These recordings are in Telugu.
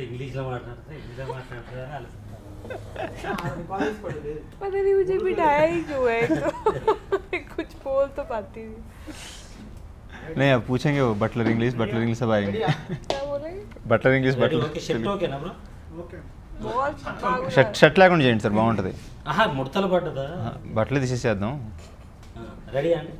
ఇంగ్లీష్లో మాట్లాడతా హిందీలో మాట్లాడతా అని ఆలోచిస్తాను कॉलेज पढ़े थे पता नहीं मुझे बिठाया ही क्यों है एक तो मैं कुछ बोल तो पाती थी नहीं अब पूछेंगे वो बटलर इंग्लिश बटलर इंग्लिश सब आएंगे क्या बोलेंगे butler English ready butler okay shirt ఓకేనా బ్రో ओके बहुत बागुना షర్ట్ షర్ట్ లేకుండా చేయండి సార్ బాగుంటుంది ఆహా ముడతలు పడ్డదా ఆ, బట్టలు తీసేసేద్దాం ఆ, రెడీ అండి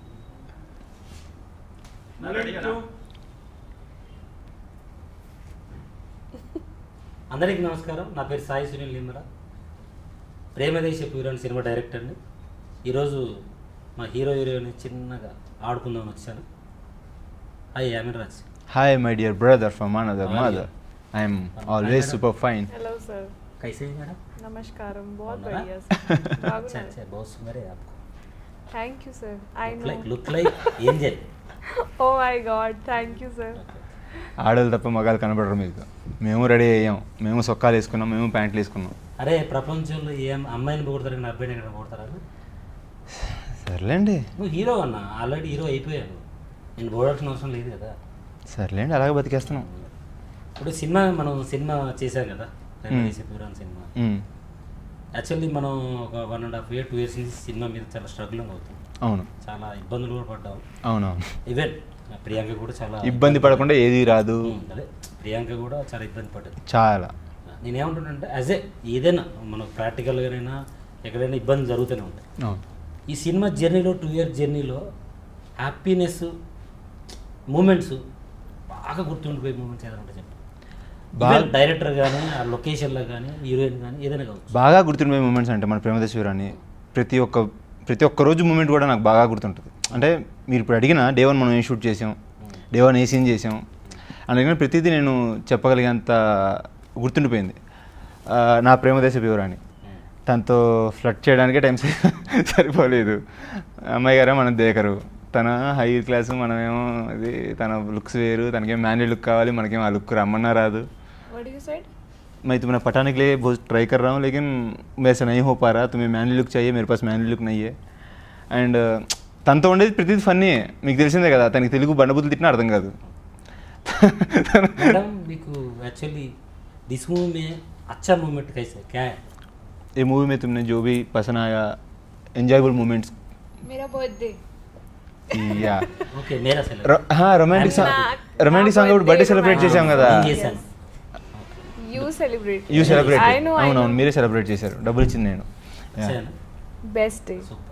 అందరికీ నమస్కారం నా పేరు సాయి సునీల్ నిమ్మర ప్రేమదేశ పూరన్ సినిమా డైరెక్టర్ని ఈరోజు మా హీరో హీరోయిన్ చిన్నగా ఆడుకుందామని వచ్చాను hi Yamin Raj Hi, my dear brother from another How are mother. you? I'm Fine, always madam. super fine. Hello sir कैसे हैं मैडम नमस्कारम बहुत बोला? बढ़िया सर अच्छा बागुना अच्छा बहुत सुंदर है आपको thank you sir I look no like look like angel oh my God thank you sir ఆడలు తప్ప మగాలు కనబడరు మీకు మేము రెడీ అయ్యాం మేము సొక్కాలు వేసుకున్నాం మేము ప్యాంట్లు వేసుకున్నాం అరే ప్రపంచంలో ఏం అమ్మాయిని పోగొడతారు కానీ అబ్బాయిని ఎక్కడ పోగొడతారా సర్లేండి నువ్వు హీరో అన్న ఆల్రెడీ హీరో అయిపోయాను నేను పోగొట్టిన అవసరం లేదు కదా సర్లేండి అలాగే బతికేస్తున్నాం ఇప్పుడు సినిమా మనం సినిమా చేశాం కదా Hmm. పురాన్ సినిమా మ్, యాక్చువల్లీ మనం ఒక one and half year two years నుంచి సినిమా మీద చాలా స్ట్రగులింగ్ అవుతుంది అవును చాలా ఇబ్బందులు కూడా పడ్డాం అవునవును ఈవెన్ ప్రియాంక కూడా చాలా ఇబ్బంది పడకుండా ఏది రాదు Hmm, అదే ప్రియాంక కూడా చాలా ఇబ్బంది పడ్డది చాలా నేనేమంటున్నానంటే యాజ్ ఏ ఏదైనా మనకు ప్రాక్టికల్గానైనా ఎక్కడైనా ఇబ్బంది జరుగుతూనే ఉంటాయి అవును ఈ సినిమా జర్నీలో టూ ఇయర్ జర్నీలో హ్యాపీనెస్ మూమెంట్స్ బాగా గుర్తుండిపోయే మూమెంట్స్ ఏదైనా ఉంటే చెప్పండి బాగా- డైరెక్టర్ కానీ ఆ లొకేషన్లో కానీ హీరోయిన్ కానీ ఏదైనా కావచ్చు బాగా గుర్తుండిపోయే మూమెంట్స్ అంటే మన ప్రేమదేశ్వరాన్ని ప్రతి ఒక్క ప్రతి ఒక్క రోజు మూమెంట్ కూడా నాకు బాగా గుర్తుంటుంది అంటే మీరు ఇప్పుడు అడిగిన డే వన్ మనం ఏం షూట్ చేసాం డే వన్ ఏ సీన్ చేసాం అని అడిగిన ప్రతిదీ నేను చెప్పగలిగేంత గుర్తుండిపోయింది ఆ, నా ప్రేమదేశ వివరాన్ని తనతో ఫ్లడ్ చేయడానికే టైం సరి- సరిపోలేదు అమ్మాయి గారే మనం దేకరు తన హై క్లాస్ మనమేమో ఇది తన లుక్స్ వేరు తనకేం మ్యాన్లీ లుక్ కావాలి మనకేం ఆ లుక్ రమ్మన్నా రాదు व्हाट यू सेड मैं तुम्हें पटाने के लिए बहुत ट्राई कर रहा हूँ लेकिन वैसे नहीं हो पा रहा तुम्हें मैनली लुक चाहिए मेरे पास मैनली लुक नहीं है అండ్ తనతో ఉండేది ప్రతిదీ ఫన్నీ మీకు తెలిసిందే కదా తనకి తెలుగు బండబుద్ధులు తిట్టినా అర్థం కాదు मैडम మీకు యాక్చుअली दिस मूवी में अच्छा मूवमेंट कैसे क्या है ये मूवी में तुमने जो भी पसंद आया एंजॉयबल मोमेंट्स मेरा बर्थडे యా ఓకే మేరా సెలబ్రేట్ రొమాంటిక్ సాంగ్ నా- రొమాంటిక్ సాంగ్ ఇప్పుడు బర్త్డే సెలబ్రేట్ చేసాం కదా నేను చేశాను you celebrate you celebrate I know, I అవునవును know. మీరే సెలబ్రేట్ చేశారు డబ్బులు ఇచ్చింది నేను వచ్చాను बेस्ट डे సూపర్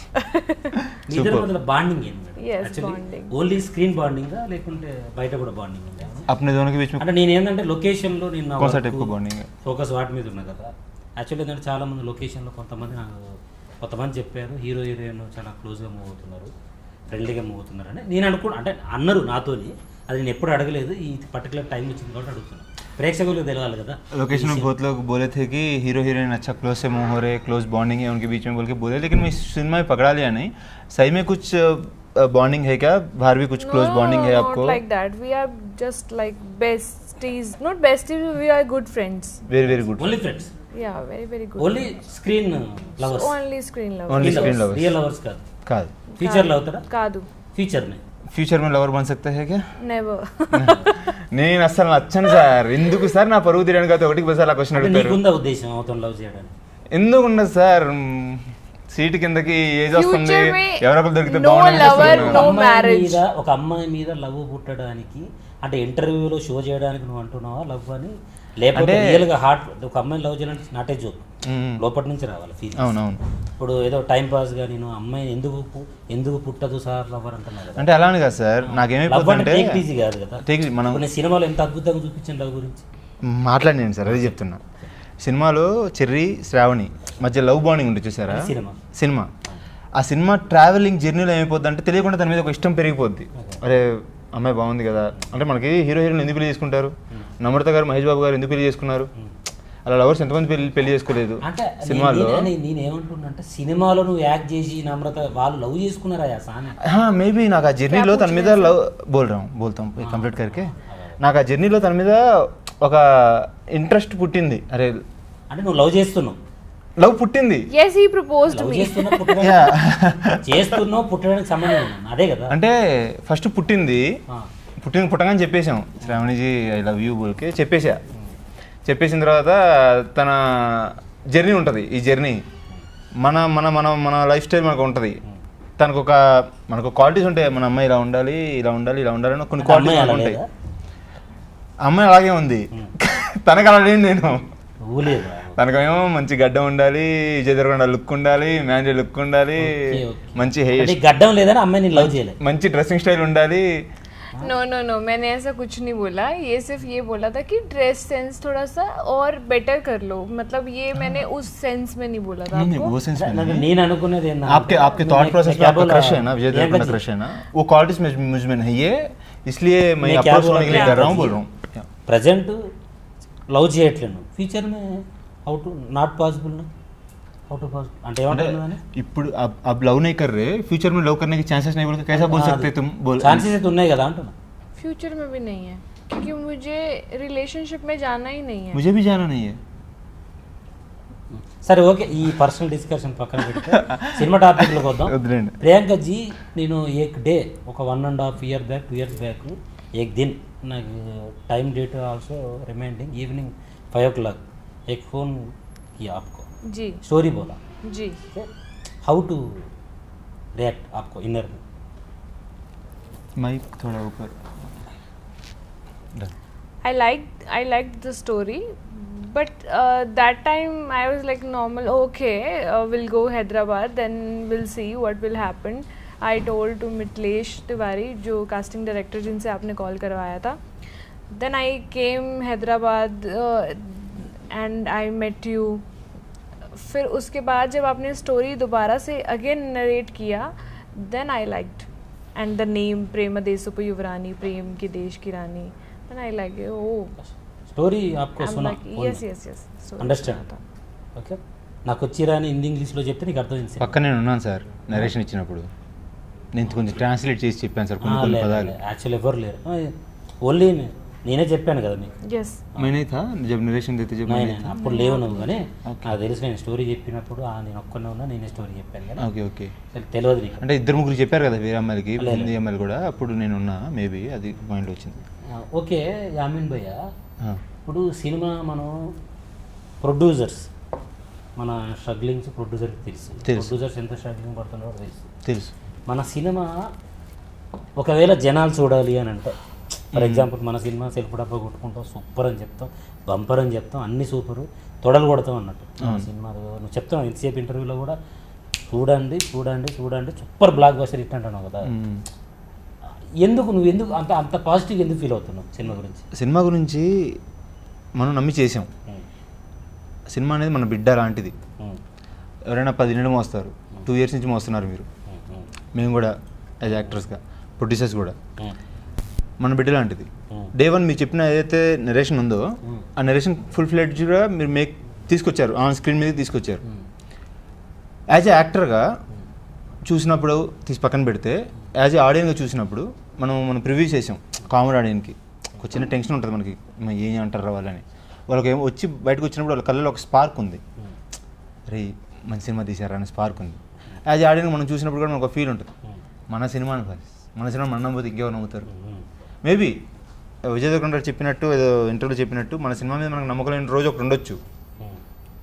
మీ ఇద్దరి Super. మధ్యలో బాండింగ్ ఏంది madam Yes, actually bonding. Only screen bonding లేకుంటే బయట కూడా బాండింగ్ ఉందా अपने दोनों के बीच में అంటే నేను ఏంటంటే లొకేషన్లో నేను నా कौन सा work, type का bonding है? ఫోకస్ వాటి మీద ఉన్నా కదా యాక్చువల్లీ ఏంటంటే చాలా మంది లొకేషన్లో కొంతమంది నాకు కొంతమంది చెప్పారు హీరో హీరోయిన్ చాలా క్లోజ్గా మూవ్ అవుతున్నారు ఫ్రెండ్లీగా మూవ్ అవుతున్నారు అని నేను అనుకో అంటే అన్నారు నాతోని అది నేను ఎప్పుడు అడగలేదు ఈ పర్టికులర్ టైం వచ్చింది కాబట్టి అడుగుతున్నాను ప్రేక్షకులకు తెలియాలి కదా लोकेशन में बहुत लोग बोले थे कि हीरो हीरोइन अच्छा क्लोज से मूव हो रहे क्लोज बॉन्डिंग है उनके बीच में बोल के बोले लेकिन मैं इस सिनेमा में पकड़ा लिया नहीं सही में कुछ बॉन्डिंग है क्या बाहर भी कुछ क्लोज बॉन्डिंग है आपको Not like that. We are just like besties. Not besties. We are good friends. Very very good only friends Yeah, very very good. Only screen lovers Only screen lovers. Only screen lovers. Real lovers కాదు కాదు ఫ్యూచర్ లో అవుతారా Kadu. ఫ్యూచర్ మే ఫ్యూచర్ में లవర్ బన్ सकते हैं क्या Never. నేను అసలు నచ్చను సార్ ఎందుకు సార్ నా పరువు తీయడానికి అయితే ఒకటికి పది అలా క్వశ్చన్ అంటే అడుగుతారు నీకుందా ఉద్దేశం అవతల లవ్ చేయడానికి ఎందుకు ఉండదు సార్ మ్, సీటు కిందకి ఏజ్ వస్తుంది Future में ఎవరో ఒకరు దొరికితే no బాగుండు lover, అనిపిస్తుంది. no ఒక అమ్మాయి marriage. మీద ఒక అమ్మాయి మీద లవ్ పుట్టడానికి అంటే ఇంటర్వ్యూలో షో చేయడానికి నువ్వు అంటున్నావా లవ్ అని లేకపోతే అంటే- రియల్ గా హార్ట్ ఒక అమ్మాయిని లవ్ చేయాలంటే నాటే జోక్ మ్, లోపటి నుంచి రావాలి ఫీల్ అవునవును ఇప్పుడు ఏదో టైం పాస్ గా నేను అమ్మాయిని ఎందుకు పు- ఎందుకు పుట్టదు సార్ లవ్ అంటున్నారు కదా అంటే అలానే కాదు సార్ లవ్ అంటే నాకేమైపోతుందంటే టేక్ ఈజీ కాదు కదా take it, మనం ఇప్పుడు నేను సినిమాలో ఎంత అద్భుతంగా చూపించాను లవ్ గురించి మాట్లాడినాను సార్ అదే చెప్తున్నా సినిమాలో చెర్రీ శ్రావణి మధ్య లవ్ బాండింగ్ ఉంటుంది చూసారా అది సినిమా. సినిమా ఆ సినిమా ట్రావెలింగ్ జర్నీలో ఏమైపోద్ది అంటే తెలియకుండా తన మీద ఒక ఇష్టం పెరిగిపోద్ది అరే అమ్మాయి బాగుంది కదా అంటే మనకి హీరో హీరోయిన్ ఎందుకు పెళ్లి చేసుకుంటారు నమ్రత గారు మహేష్ బాబు గారు ఎందుకు పెళ్లి చేసుకున్నారు అలా లవర్స్ ఎంతమంది పెళ్లి పెళ్లి చేసుకోలేదు అంటే సినిమాలో నేను ఏమంటున్నా అంటే సినిమాలో నువ్వు యాక్ట్ చేసి నమ్రత వాళ్ళు లవ్ చేసుకున్నారా ఆ సామె మే బీ నాకు ఆ జర్నీలో తన మీద లవ్ బోల్ రాం బోల్తాం కంప్లీట్ కరికే నాకు ఆ జర్నీలో తన మీద ఒక ఇంట్రెస్ట్ పుట్టింది అరే అంటే నువ్వు లవ్ చేస్తున్నావు లవ్ పుట్టింది yes, he proposed love me. చేస్తున్నావు పుట్టడానికి Yeah. చేస్తున్నావు పుట్టడానికి సంబంధం ఉంది అదే కదా అంటే ఫస్ట్ పుట్టింది ఆ. పుట్టిన పుట్టగానే చెప్పేశాం శ్రావణిజీ ఐ లవ్ యూ బోల్కే చెప్పేశా చెప్పేసిన తర్వాత తన జర్నీ ఉంటుంది ఈ జర్నీ మన మన మన మన లైఫ్ స్టైల్ మనకు ఉంటుంది తనకు ఒక మనకు క్వాలిటీస్ ఉంటాయి మన అమ్మాయి ఇలా ఉండాలి ఇలా ఉండాలి ఇలా ఉండాలి అని కొన్ని అంటే అమ్మాయి క్వాలిటీస్ అలా ఉంటాయి లేదా? అమ్మాయి అలాగే ఉంది తనకు అలా లేను నేను ఊలేదా తనకేమో మంచి గడ్డం ఉండాలి విజయదరగొండ లుక్ ఉండాలి మ్యానేజర్ లుక్ ఉండాలి ఓకే, ఓకే. మంచి హెయిర్ అంటే గడ్డం లేదని అమ్మాయి నేను లవ్ చేయలేదు మంచి డ్రెస్సింగ్ స్టైల్ ఉండాలి नो नो नो मैंने ऐसा कुछ नहीं बोला ये सिर्फ ये बोला था कि ड्रेस सेंस थोड़ा सा और बेटर कर लो मतलब ये मैंने उस सेंस में नहीं बोला था नहीं, नहीं, आपको वो सेंस में అంటే नहीं। నేను అనుకునేది ఏంటంటే आपके आपके मैं- थॉट मैं प्रोसेस में क्या आपका बोला? क्रश है ना विजय प्रियंका देवगन जी, क्रश है ना वो क्वालिटीज में मुझ में नहीं है इसलिए मैं मैं क्या अप्रोच बोला होने के लिए प्रियंका कर रहा हूँ जी? बोल रहा हूँ Yeah. ప్రజెంట్ లవ్ చేయట్లేను ఫ్యూచర్ మే how to not possible how to possible అంటే ఏమంటున్నదని ఇప్పుడు अब अब लव नहीं कर रहे फ्यूचर में लव करने के चांसेस नहीं बोल के कैसा बोल सकते तुम बोल ఛాన్సెస్ అయితే ఉన్నాయి కదా అంటున్నా फ्यूचर में भी नहीं है क्योंकि मुझे रिलेशनशिप में जाना ही नहीं है मुझे भी जाना नहीं है సరే ఓకే ఈ పర్సనల్ డిస్కషన్ పక్కన పెడితే సినిమా టాపిక్లోకి వద్దాం వదిలేండి. ప్రియాంక జీ నేను ఏక్ డే ఒక one and half year back two years back ఏక్ దిన్ నాకు time date also reminding evening five o'clock एक फ़ोन किया आपको जी स्टोरी बोला जी हाउ टू रिएक्ट आपको इनर में माइक थोड़ा ऊपर Done. I liked I liked the story, but uh, that time I was like normal. Okay, uh, we'll go Hyderabad, then we'll see what will happen. I told to Mitlesh Tiwari, जो casting director जिनसे आपने कॉल करवाया था. Then I came Hyderabad uh, and I met you. फिर उसके बाद जब आपने स्टोरी दोबारा से अगेन नरेट किया then I liked and the name Premadesapu Yuvarani प्रेम की देश की रानी then I like oh story आपको सुना yes yes yes understand okay నాకు వచ్చిరాని హిందీ ఇంగ్లీష్లో చెప్తే నీకు అర్థమైంది సినిమా. పక్కన నేను ఉన్నాను సార్ నరేషన్ ఇచ్చినప్పుడు నేను కొంచెం ట్రాన్స్లేట్ చేసి చెప్పాను సార్ కొన్ని ఆ, కొన్ని లేదు, పదాలు లేదు. యాక్చువల్ ఎవరు లేరు ఓన్లీ నేనే చెప్పాను కదా మీకు यस मैंने था जब नरेशन देते जब నేను मैंने था అప్పుడు లేవు నువ్వు కానీ Okay. నాకు తెలుసు నేను స్టోరీ చెప్పినప్పుడు ఆ, నేను ఒక్కనే ఉన్నా నేనే స్టోరీ చెప్పాను కానీ ఓకే ఓకే అసలు తెలియదు నీకు అంటే ఇద్దరు ముగ్గురు చెప్పారు కదా వేరే అమ్మాయిలకి లేదు. హిందీ అమ్మాయిలు కూడా అప్పుడు నేను ఉన్నా మేబీ అది మైండ్లో వచ్చింది ఆ, ఓకే యామిన్ భయ్య ఆ, ఇప్పుడు సినిమా మనం ప్రొడ్యూసర్స్ మన స్ట్రగ్లింగ్స్ ప్రొడ్యూసర్కి తెలుసు తెలుసు. ప్రొడ్యూసర్స్ ఎంత స్ట్రగ్లింగ్ పడుతున్నారో తెలుసు తెలుసు మన సినిమా ఒకవేళ జనాలు చూడాలి అని అంటే ఫర్ ఎగ్జాంపుల్ మన సినిమా సెల్ఫ్ డబ్బా కొట్టుకుంటాం సూపర్ అని చెప్తాం బంపర్ అని చెప్తాం అన్ని సూపర్ తొడలు కొడతాం అన్నట్టు మన సినిమా నువ్వు చెప్తావు ఎంతసేపు ఇంటర్వ్యూలో కూడా చూడండి చూడండి చూడండి సూపర్ బ్లాక్ బస్టర్ ఇట్ అంటున్నావు కదా మ్మ్. ఎందుకు నువ్వు ఎందుకు అంత అంత పాజిటివ్ ఎందుకు ఫీల్ అవుతున్నావు సినిమా గురించి సినిమా గురించి మనం నమ్మి చేసాం ఉమ్, సినిమా అనేది మన బిడ్డ లాంటిది ఉమ్, ఎవరైనా పది నెలలు మోస్తారు టూ ఇయర్స్ నుంచి మోస్తున్నారు మీరు ఉమ్, ఉమ్, మేము కూడా యాజ్ యాక్టర్స్గా ప్రొడ్యూసర్స్ కూడా ఉమ్, మన బిడ్డ లాంటిది ఉమ్. డే వన్ మీకు చెప్పిన ఏదైతే నెరేషన్ ఉందో Hmm. ఆ నెరేషన్ ఫుల్ ఫ్లెడ్జ్గా మీరు మేక్ తీసుకొచ్చారు ఆన్ స్క్రీన్ మీద తీసుకొచ్చారు ఉమ్, యాజ్ ఏ యాక్టర్గా చూసినప్పుడు తీసి పక్కన పెడితే యాజ్ ఏ ఆడియన్గా చూసినప్పుడు మనం మనం ప్రివ్యూ చేసాం కామెడీ ఆడియన్కి ఒక చిన్న టెన్షన్ ఉంటుంది మనకి "మ, ఏం అంటారు వాళ్ళని వాళ్ళకి ఏమో వచ్చి బయటకు వచ్చినప్పుడు వాళ్ళ కళ్ళలో ఒక స్పార్క్ ఉంది ఉమ్, రే మంచి సినిమా తీశారా అనే స్పార్క్ ఉంది యాజ్ ఏ ఆడియన్ మనం చూసినప్పుడు కూడా మనకు ఒక ఫీల్ ఉంటుంది ఉమ్, మన సినిమా మన సినిమా మన నమ్మకపోతే ఇంకెవరు నమ్ముతారు ఉమ్, మేబీ విజయ్ దేవరకొండ గారు చెప్పినట్టు ఏదో ఇంటర్వ్యూ చెప్పినట్టు మన సినిమా మీద మనకు నమ్మకం లేని రోజు ఒకటి ఉండొచ్చు ఉమ్,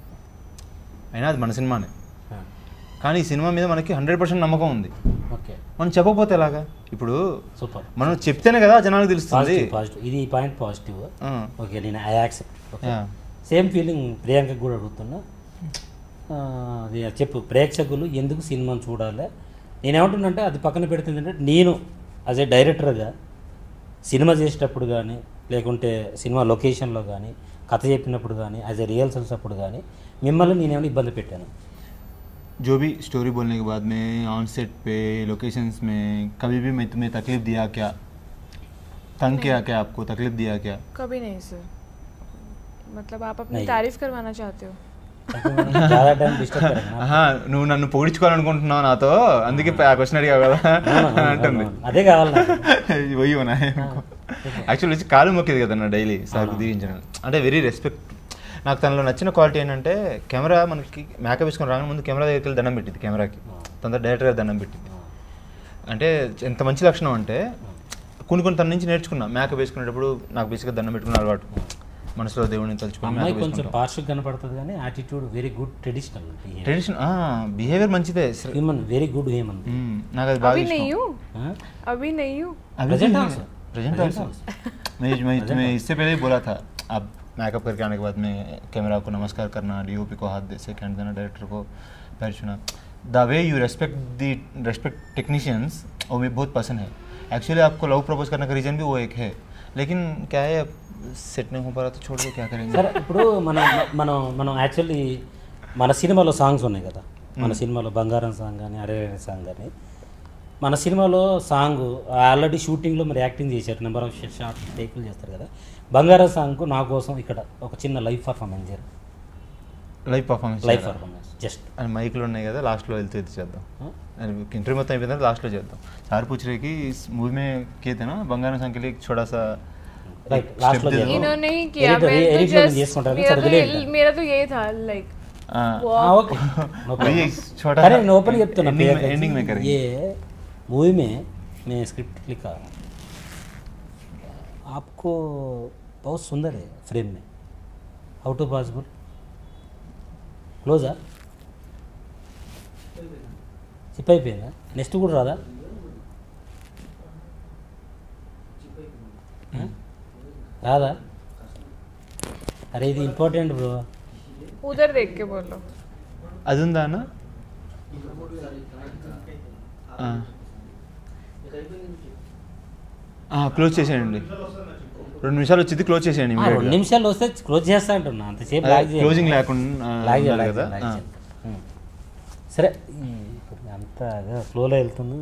అయినా అది మన సినిమానే ఆ, కానీ ఈ సినిమా మీద మనకి హండ్రెడ్ పర్సెంట్ నమ్మకం ఉంది ఓకే మనం చెప్పకపోతే ఎలాగా ఇప్పుడు సూపర్ మనం చెప్తేనే కదా జనాలకు తెలుస్తుంది పాజిటివ్ పాజిటివ్ ఇది ఈ పాయింట్ పాజిటివ్ ఆ. ఓకే నేను I accept okay Yeah. Same feeling ప్రియాంకకు కూడా అడుగుతున్నా ఆ, అది చెప్పు ప్రేక్షకులు ఎందుకు సినిమాను చూడాలి నేనేమంటున్నానంటే అది పక్కన పెడుతుందంటే నేను యాజ్ ఏ డైరెక్టర్గా సినిమా చేసేటప్పుడు కానీ లేకుంటే సినిమా లొకేషన్లో కానీ కథ చెప్పినప్పుడు కానీ యాజ్ ఏ రిహర్సల్స్ అప్పుడు కానీ మిమ్మల్ని నేనేమైనా ఇబ్బంది పెట్టాను जो भी स्टोरी बोलने के बाद में ऑन सेट पे लोकेशंस में कभी भी मैं तुम्हें तकलीफ दिया क्या तंग किया क्या आपको तकलीफ दिया क्या कभी नहीं सर मतलब आप अपनी नहीं। तारीफ करवाना चाहते हो చాలా టైం డిస్టర్బ్ ఆహా నువ్వు నన్ను పొగిడించుకోవాలనుకుంటున్నావు నాతో అందుకే ఆ క్వశ్చన్ అడిగావు కదా అంటుంది అదే కావాలి నాకు. పోయి యాక్చువల్ వచ్చి కాలు మొక్కేది కదా నా డైలీ సార్ దిగించడం అంటే వెరీ రెస్పెక్ట్ నాకు తనలో నచ్చిన క్వాలిటీ ఏంటంటే కెమెరా మనకి మేకప్ వేసుకొని రాగానే ముందు కెమెరా దగ్గరికి వెళ్ళి దండం పెట్టింది కెమెరాకి తన డైరెక్టర్ గారు దండం పెట్టింది అంటే ఎంత మంచి లక్షణం అంటే కొన్ని కొన్ని తన నుంచి నేర్చుకున్నా మేకప్ వేసుకునేటప్పుడు నాకు బేసిక్గా దండం పెట్టుకున్న అలవాటు మనసులో దేవుడిని తలుచుకొని అమ్మాయి మేకప్ కొంచెం వేసుకుంటాం. పార్షల్ కనపడుతుంది కానీ attitude very good traditional tradition behaviour మంచిదే స- హ్యూమన్ వెరీ గుడ్ హ్యూమన్ మ్మ్. నాకు అది బాగా अभी ఇష్టం नहीं हूँ अभी नहीं हूँ अभी Present नहीं also. है। Present Present also. मैं मैं तुम्हें इससे पहले ही बोला था अब मेकअप करके आने के बाद में कैमरा को नमस्कार करना डीओपी को हाथ दे से कैंड देना डायरेक्टर को पैर छूना the way you respect the respect technicians वो मुझे बहुत पसंद है एक्चुअली आपको लव प्रपोज करने का रीज़न भी वो एक है लेकिन क्या है अब सेट नहीं हो पा रहा तो छोड़ दो क्या करेंगे సరే ఇప్పుడు మన మనం మనం యాక్చువల్లీ మన సినిమాలో సాంగ్స్ ఉన్నాయి కదా మన సినిమాలో బంగారం సాంగ్ కానీ అరే అరే సాంగ్ కానీ మన సినిమాలో సాంగ్ ఆల్రెడీ షూటింగ్లో మరి యాక్టింగ్ చేశారు నెంబర్ ఆఫ్ షార్ట్ టేకులు చేస్తారు కదా బంగారం సాంగ్కు నా కోసం ఇక్కడ ఒక చిన్న లైవ్ పర్ఫార్మెన్స్ చేయరు live performance live performance just and మైక్లు ఉన్నాయి కదా లాస్ట్లో వెళ్తే ఇది చేద్దాం इंटरव्यू మొత్తం అయిపోయిన లాస్ట్ లో చేద్దాం సార్ పూछ रहे कि इस मूवी में किए थे ना बंगाना सांग के लिए एक छोटा सा రైట్ లాస్ట్లో step दे दो। చేద్దాం इन्होंने ही किया Edit- मैं तो edit లో నేను just చేసుకుంటాను, मेरा సరే तो delete ये- कर. मेरा तो यही था लाइक हाँ, ఓకే वही एक छोटा अरे सा मैं ओपन చెప్తున్నా ending में- प्रियंका ending में जी, करेंगे ये मूवी में मैं स्क्रिप्ट लिखा आपको बहुत सुंदर है फ्रेम में हाउ टू पॉसिबल క్లోజా చిప్ అయిపోయిందా నెక్స్ట్ కూడా రాదా ఆ? రాదా అరే ఇది ఇంపార్టెంట్ బ్రో उधर देख के बोलो అది ఉందా అన్న క్లోజ్ చేసేయండి రెండు నిమిషాలు వచ్చింది క్లోజ్ చేసేయండి ఆ, రెండు నిమిషాలు వస్తే క్లోజ్ చేస్తా అంటున్నా అంతసేపు అదే, లాగ్ చేయాలి. closing లేకుండా, ఆ, లాగ్ చేయాలి, ఉండాలి లాగ్ కదా? చేయాలి, లాగ్ ఆ. చేయాలి. ఉం. సరే ఈ ఇప్పుడు అంతా ఫ్లోలో వెళ్తుంది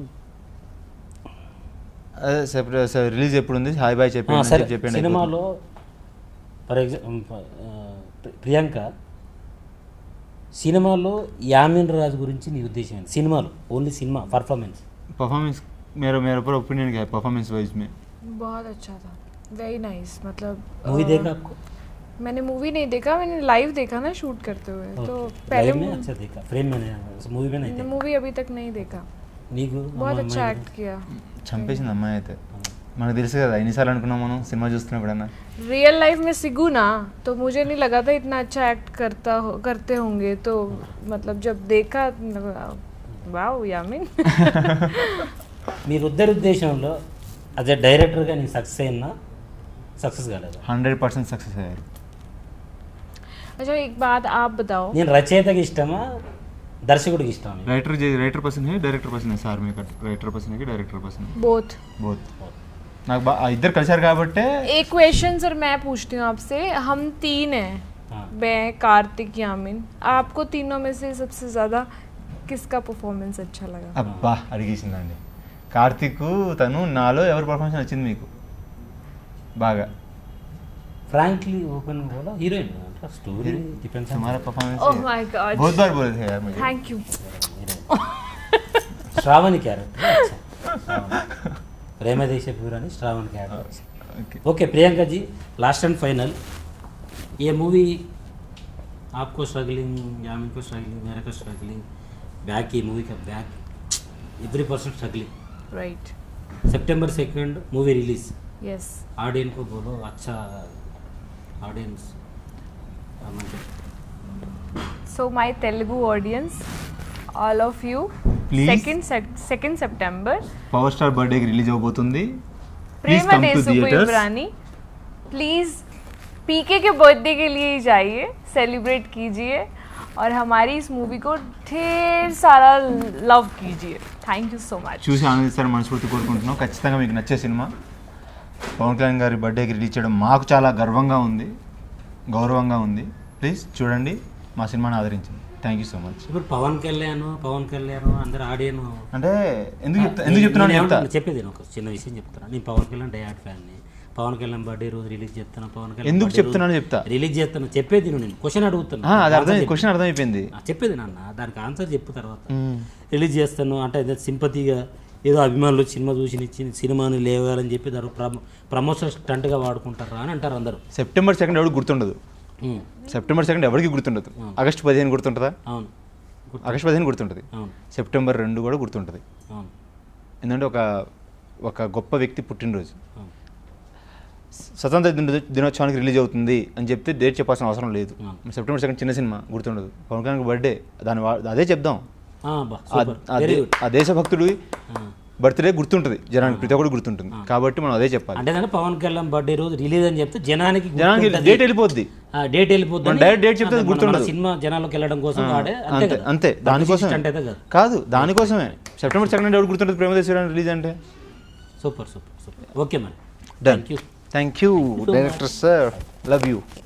అదే సెపరేట్ రిలీజ్ ఎప్పుడు ఉంది హాయ్ బాయ్ ఆ, చెప్పండి సరే చెప్పండి సినిమాలో ఫర్ ఎగ్జాంపుల్ ప్రియాంక సినిమాలో యామిన్ రాజు గురించి నీ ఉద్దేశం ఏంటి సినిమాలో ఓన్లీ సినిమా పర్ఫార్మెన్స్ परफॉर्मेंस मेरा मेरे ऊपर ओपिनियन क्या है परफॉर्मेंस वाइज में बहुत अच्छा था वेरी नाइस मतलब मूवी अ, देखा आपको मैंने मूवी नहीं देखा मैंने लाइव देखा ना शूट करते हुए तो ओके। पहले लाइव में अच्छा देखा फ्रेम में मूवी में नहीं देखा मूवी अभी तक नहीं देखा నీకు बहुत అమ్మ- अच्छा అమ్మాయి एक्ट किया చంపేసింది అమ్మాయి అయితే మనకు తెలుసు కదా ఎన్నిసార్లు అనుకున్నాం మనం సినిమా చూస్తున్నప్పుడన్నా रियल लाइफ में सिगू ना तो मुझे नहीं लगा था इतना अच्छा एक्ट करता हो करते होंगे तो मतलब जब देखा वाओ यामिन మీరిద్దరి ఉద్దేశంలో అదే డైరెక్టర్గా నేను సక్సెస్ అయినా సక్సెస్ కాలేదు హండ్రెడ్ పర్సెంట్ సక్సెస్ అయ్యారు अच्छा एक बात आप बताओ నేను రచయితకి ఇష్టమా దర్శకుడికి ఇష్టమా మీకు? राइटर राइटर पर्सन है डायरेक्टर पर्सन है సార్ మీకు రైటర్ పర్సన్ है డైరెక్టర్ పర్సన్ बोथ బోత్ నాకు బా ఆ ఇద్దరు కలిసారు కాబట్టే एक क्वेश्चन सर मैं पूछती हूँ आपसे हम तीन हैं हाँ। मैं कार्तिक यामिन आपको तीनों में से सबसे ज्यादा किसका परफॉर्मेंस अच्छा लगा అబ్బా అడిగేసిందండి కార్తిక్ తను నాలో ఎవరి పర్ఫార్మెన్స్ నచ్చింది మీకు బాగా फ्रैंकली ओपन बोला हीरोइन स्टोरी डिपेंड्स ऑन तुम्हारा परफॉर्मेंस ओह माय गॉड बहुत बार बोले थे यार मुझे थैंक यू श्रावणी कैरेक्टर अच्छा श्रावणी। प्रेमदेश पूरानी Shravan character okay okay Priyanka ji last end final ये मूवी आपको स्ट्रगलिंग यामिन को स्ट्रगलिंग मेरे को स्ट्रगलिंग बैक की मूवी का back every person struggling right सितंबर second movie release yes audience को बोलो अच्छा audience So my Telugu audience, all of you, Please. second sec- second September, power star బర్త్డేకి రిలీజ్ అవబోతుంది ప్లీజ్ प्रेमा కమ్ టు देसुकु థియేటర్స్ इब्रानी प्लीज़ पीके के बर्थडे के लिए ही जाइए सेलिब्रेट कीजिए और हमारी इस मूवी को ढेर सारा लव कीजिए थैंक यू सो मच చూసి ఆనందిస్తారని మనస్ఫూర్తి కోరుకుంటున్నాం ఖచ్చితంగా మీకు నచ్చే సినిమా పవన్ కళ్యాణ్ గారి బర్త్డేకి రిలీజ్ చేయడం మాకు చాలా గర్వంగా ఉంది గౌరవంగా ఉంది ప్లీజ్ చూడండి మా సినిమాని ఆదరించండి థ్యాంక్ యూ సో మచ్ ఇప్పుడు పవన్ కళ్యాణ్ పవన్ కళ్యాణ్ అందరు ఆడియన్ అంటే ఎందుకు చెప్తా ఎందుకు చెప్తున్నాను చెప్తా చెప్పేది నేను ఒక చిన్న విషయం చెప్తాను నేను పవన్ కళ్యాణ్ డయాడ్ ఫ్యాన్ని పవన్ కళ్యాణ్ బర్త్డే రోజు రిలీజ్ చేస్తాను పవన్ కళ్యాణ్ ఎందుకు birthday చెప్తున్నానో రోజు చెప్తా. రిలీజ్ చేస్తాను చెప్పేది నువ్వు నేను క్వశ్చన్ అడుగుతాను ఆ, అది అర్థం Answer క్వశ్చన్ అర్థమైపోయింది చెప్పు. ఆ, చెప్పేది నాన్న దానికి ఆన్సర్ చెప్పు తర్వాత రిలీజ్ చేస్తాను అంటే ఏదో సింపతిగా ఏదో అభిమానులు సినిమా చూసి ఇచ్చి సినిమాని లేవాలని చెప్పి దాని ప్రమో ప్రమోషన్ స్టంట్గా వాడుకుంటారా అని అంటారు అందరూ సెప్టెంబర్ సెకండ్ ఎవరికి గుర్తుండదు ఉమ్, సెప్టెంబర్ సెకండ్ ఎవరికి గుర్తుండదు ఆగస్ట్ పదిహేను గుర్తుంటుందా అవును గుర్తు- ఆగస్ట్ పదిహేను గుర్తుంటుంది అవును సెప్టెంబర్ రెండు కూడా గుర్తుంటుంది అవును ఎందుకంటే ఒక ఒక గొప్ప వ్యక్తి పుట్టినరోజు అవును స్వతంత్ర దిన దినోత్సవానికి రిలీజ్ అవుతుంది అని చెప్తే డేట్ చెప్పాల్సిన అవసరం లేదు ఆ. సెప్టెంబర్ సెకండ్ చిన్న సినిమా గుర్తుండదు పవన్ కళ్యాణ్ బర్త్డే దాని వా- అదే చెప్దాం ఆ, బా ఆ- సూపర్ ఆ వెరీ దే- గుడ్ ఆ దేశభక్తుడి బర్త్డే గుర్తుంటుంది జనానికి ప్రతి ఒక్కరు గుర్తుంటుంది కాబట్టి మనం అదే చెప్పాలి అంటే దాన్ని పవన్ కళ్యాణ్ బర్త్డే రోజు రిలీజ్ అని చెప్తే జనానికి జనానికి గుర్తుంటది. డేట్ వెళ్ళిపోద్ది ఆ, డేట్ వెళ్ళిపోతుంది మనం direct date చెప్తే అది మన- గుర్తుండదు. మన సినిమా జనాల్లోకి వెళ్ళడం కోసం వాడే అంతే అంతే కదా అంతే దానికోసం అంటే అదే కదా కాదు దానికోసమే సెప్టెంబర్ సెకండ్ ఎవరు గుర్తుంటుంది ప్రేమదేశ్వరాన్ని రిలీజ్ అంటే సూపర్ సూపర్ సూపర్ ఓకే మరి done thank you thank you director sir love you